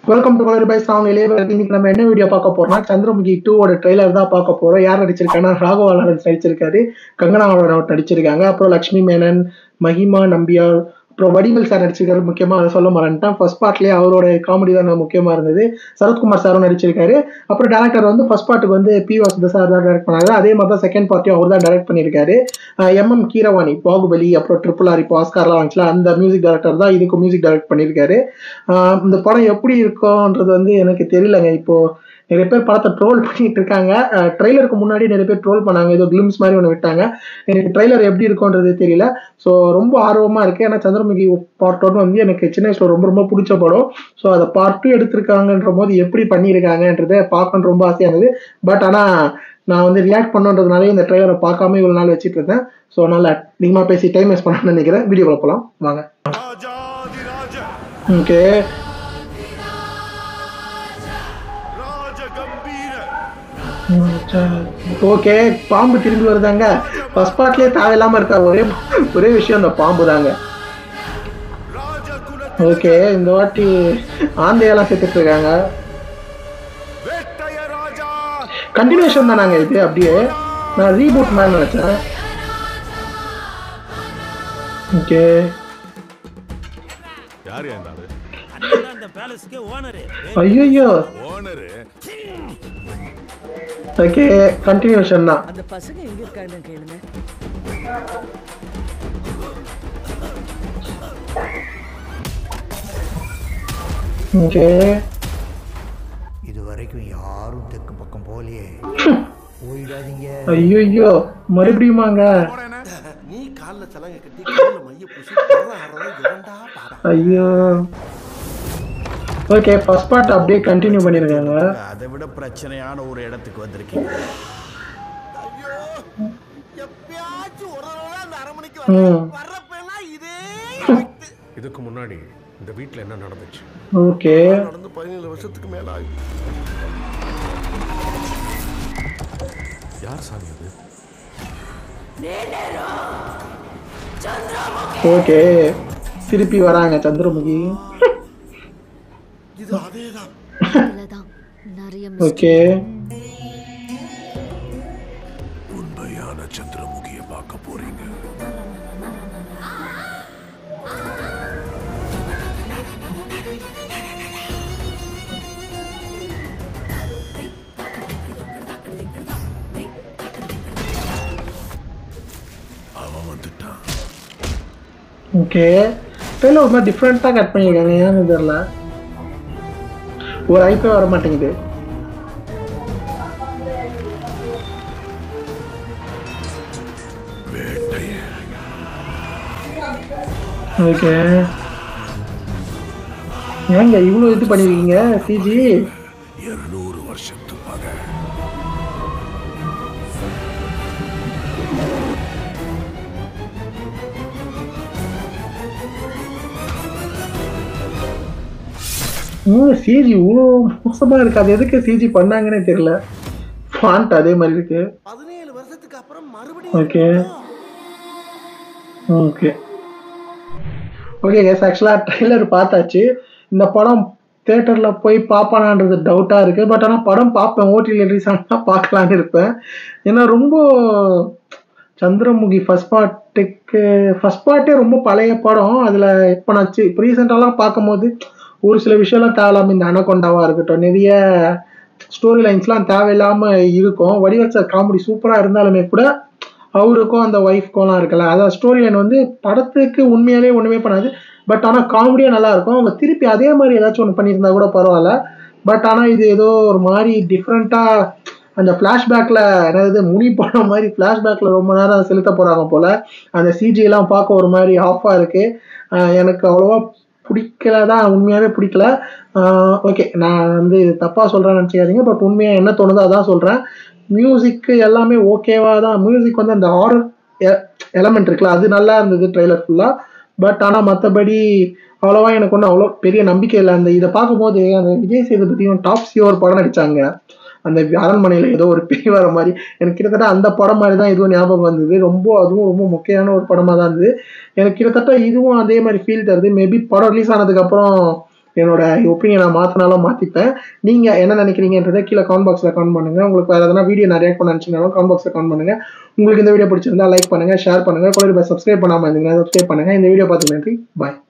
welcome to colour by song இளையவர் இன்னைக்கு நம்ம என்ன வீடியோ பார்க்க போறோம்னா சந்திரமுகி டூவோட ட்ரெய்லர் தான் பார்க்க போறோம் யார் நடிச்சிருக்காங்கன்னா ராகவா லாரன்ஸ் நடிச்சிருக்காரு கங்கனா ரனௌத் நடிச்சிருக்காங்க அப்புறம் லக்ஷ்மி மேனன் மஹிமா நம்பியார் அப்புறம் வடிவேல் சார் நடிச்சிருக்காரு முக்கியமா அதை சொல்ல மறந்துட்டேன் ஃபர்ஸ்ட் பார்ட்லயே அவரோட காமெடி தான் முக்கியமா இருந்தது சரத்குமார் சாரும் நடிச்சிருக்காரு அப்புறம் டேரக்டர் வந்து ஃபர்ஸ்ட் பார்ட்டுக்கு வந்து பி வாசுத சார் தான் டைரக்ட் பண்ணாரு அதே மாதிரி தான் செகண்ட் பார்ட்டியும் அவர் தான் டைரக்ட் பண்ணியிருக்காரு எம் எம் கீரவாணி பாகுபலி அப்புறம் ட்ரிபிள் ஆர் இப்போ ஆஸ்கார்லாம் வாங்கிச்சுல அந்த மியூசிக் டைரக்டர் தான் இதுக்கு மியூசிக் டைரக்ட் பண்ணியிருக்காரு ஆஹ் இந்த படம் எப்படி இருக்கும்ன்றது வந்து எனக்கு தெரியலங்க இப்போ நிறைய பேர் படத்தை ட்ரோல் பண்ணிட்டு இருக்காங்க ட்ரெய்லருக்கு முன்னாடி நிறைய பேர் ட்ரோல் பண்ணாங்க ஏதோ கிளிம்ஸ் மாதிரி ஒன்று விட்டாங்க எனக்கு ட்ரெய்லர் எப்படி இருக்கும்ன்றது தெரியல ஸோ ரொம்ப ஆர்வமா இருக்கு ஏன்னா சந்திரமுகி பார்ட் ஒன் வந்து எனக்கு சின்ன வயசுல ரொம்ப ரொம்ப பிடிச்ச படம் ஸோ அதை பார்ட் டூ எடுத்திருக்காங்கன்ற போது எப்படி பண்ணியிருக்காங்கன்றதை பார்க்கணுன்னு ரொம்ப ஆசையா இருந்தது பட் ஆனால் நான் வந்து ரியாக்ட் பண்ணுன்றதுனாலே இந்த ட்ரெய்லரை பார்க்காம இவ்வளோ நாள் வச்சுட்டு இருந்தேன் ஸோ அதனால அதிகமாக பேசி டைம் வேஸ்ட் பண்ணணும்னு நினைக்கிறேன் வீடியோவில் போகலாம் வாங்க ராஜாதிராஜ ஓகே ராஜ கம்பீர ஓகே பாம்பு திரும்பி வருதாங்க ஃபர்ஸ்ட் பார்ட்லயே தேவையில்லாம இருக்கா ஒரே ஒரே விஷயம் அந்த பாம்பு தாங்க ராஜ குல ஓகே இந்த வாட்டி ஆந்தையெல்லாம் சேர்த்துட்டு இருக்காங்க வேட்டைய ராஜா கண்டினியூஷன் தானாங்க இது அப்படியே நான் ரீபூட் மேன் நினைச்சேன் ஓகே யார் இருந்தாரு அண்ணன் தான் இந்த பேலஸ்க்கு ஓனரு ஐயோ ஓனரு ஓகே கண்டினியூஷன் தான் அந்த பசங்க எங்க இருக்காங்க கேளுங்க ஓகே இது வரைக்கும் யாரும் தெற்கு பக்கம் போகலையே போயிடாதீங்க ஐயோ மறுபடியுமாங்க நீ கால்ல சலங்கை கட்டி கையில மைய பூசி பர்ற ஆடுறத எவன்டா பாடா ஐயோ ஓகே ஃபர்ஸ்ட் பார்ட் அப்படியே கண்டினியூ பண்ணிருக்காங்க அதை விட பிரச்சனையான ஒரு இடத்துக்கு வந்திருக்கீங்க எப்பயாச்சும் ஒரு தடவை அந்த அரை மணிக்கு ம் வர்றப்பெல்லாம் இதே இதுக்கு முன்னாடி இந்த வீட்ல என்ன நடந்துச்சு ஓகே நடந்து பதினேழு வருஷத்துக்கு மேல ஆகுது யார் சாமி அது ஓகே திருப்பி வராங்க சந்திரமுகி இது அதேதான் தான் நிறைய ஓகே உண்மையான சந்திரமுகிய பார்க்க போறீங்க அவன் வந்துட்டான் ஓகே தெரியல ஒரு மாதிரி டிஃப்ரெண்ட்டாக கட் பண்ணியிருக்காங்க ஏன்னு தெரியல ஒரு ஐப்பே வர மாட்டேங்குது வேட்டைய ஓகே ஏங்க இவ்வளோ இது பண்ணியிருக்கீங்க சிஜி இருநூறு வருஷத்து பகை இன்னும் சிஜி இவ்வளோ மோசமாக இருக்கு அது எதுக்கு சிஜி பண்ணாங்கன்னே தெரியல ஃபாண்ட் அதே மாதிரி இருக்கு பதினேழு வருஷத்துக்கு அப்புறம் மறுபடியும் ஓகே ஓகே ஓகே கேஸ் ஆக்சுவலாக ட்ரெய்லர் பார்த்தாச்சு இந்த படம் தேட்டரில் போய் பார்ப்பானான்றது டவுட்டாக இருக்குது பட் ஆனால் படம் பார்ப்பேன் ஓடியில் ரிலீஸ் ஆனால் பார்க்கலான்னு இருப்பேன் ஏன்னா ரொம்ப சந்திரமுகி ஃபர்ஸ்ட் பார்ட்டுக்கு ஃபர்ஸ்ட் பார்ட்டே ரொம்ப பழைய படம் அதில் இப்போ நான் இப்போ ரீசெண்டாலாம் பார்க்கும்போது ஒரு சில விஷயம்லாம் தேவையில்லாம இந்த அனகொண்டாவாக இருக்கட்டும் நிறைய ஸ்டோரி லைன்ஸ்லாம் தேவையில்லாமல் இருக்கும் வடிவல் சார் காமெடி சூப்பராக இருந்தாலுமே கூட அவருக்கும் அந்த ஒய்ஃப்க்கும்லாம் இருக்கல அதான் ஸ்டோரி லைன் வந்து படத்துக்கு உண்மையாலே ஒன்றுமே பண்ணாது பட் ஆனால் காமெடியாக நல்லா இருக்கும் அவங்க திருப்பி அதே மாதிரி ஏதாச்சும் ஒன்று பண்ணியிருந்தா கூட பரவாயில்ல பட் ஆனால் இது ஏதோ ஒரு மாதிரி டிஃப்ரெண்ட்டாக அந்த ஃப்ளாஷ்பேக்கில் என்னது முனி படம் மாதிரி ஃப்ளாஷ்பேக்கில் ரொம்ப நேரம் செலுத்த போகிறாங்க போல் அந்த CG எல்லாம் பார்க்க ஒரு மாதிரி ஆஃபாக இருக்குது எனக்கு அவ்வளோவா பிடிக்கல தான் உண்மையாகவே பிடிக்கல ஓகே நான் வந்து இது தப்பாக சொல்கிறேன்னு நினச்சிக்காதீங்க பட் உண்மையாக என்ன தோணுதோ அதான் சொல்கிறேன் மியூசிக்கு எல்லாமே ஓகேவா தான் மியூசிக் வந்து அந்த ஆரர் எலமெண்ட் இருக்குல்ல அது நல்லா இருந்தது ட்ரெய்லர் ஃபுல்லாக பட் ஆனால் மற்றபடி அவ்வளோவா எனக்கு ஒன்றும் அவ்வளோ பெரிய நம்பிக்கை இல்லை அந்த இதை பார்க்கும்போது அந்த விஜய் சேதுபதியும் டாப் சி ஒரு படம் நடிச்சாங்க அந்த அரண்மனையில் ஏதோ ஒரு பேய் வர மாதிரி எனக்கு கிட்டத்தட்ட அந்த படம் மாதிரி தான் இதுவும் ஞாபகம் வந்தது ரொம்ப அதுவும் ரொம்ப முக்கியமான ஒரு படமாக தான் இருந்தது எனக்கு கிட்டத்தட்ட இதுவும் அதே மாதிரி ஃபீல் தருது மேபி படம் ரிலீஸ் ஆனதுக்கப்புறம் என்னோட ஒப்பீனியனை மாற்றினாலும் மாற்றிப்பேன் நீங்கள் என்ன நினைக்கிறீங்கன்றதை கீழே கமெண்ட் பாக்ஸில் கமெண்ட் பண்ணுங்கள் உங்களுக்கு வேறு எதனா வீடியோ நிறைய பண்ண நினச்சிங்கனாலும் கமெண்ட் பாக்ஸில் கமெண்ட் பண்ணுங்கள் உங்களுக்கு இந்த வீடியோ பிடிச்சிருந்தா லைக் பண்ணுங்கள் ஷேர் பண்ணுங்கள் கூட சப்ஸ்கிரைப் பண்ணாமல் இருந்தீங்கன்னா சப்ஸ்கிரைப் பண்ணுங்கள் இந்த வீடியோ பார்த்து நன்றி பாய்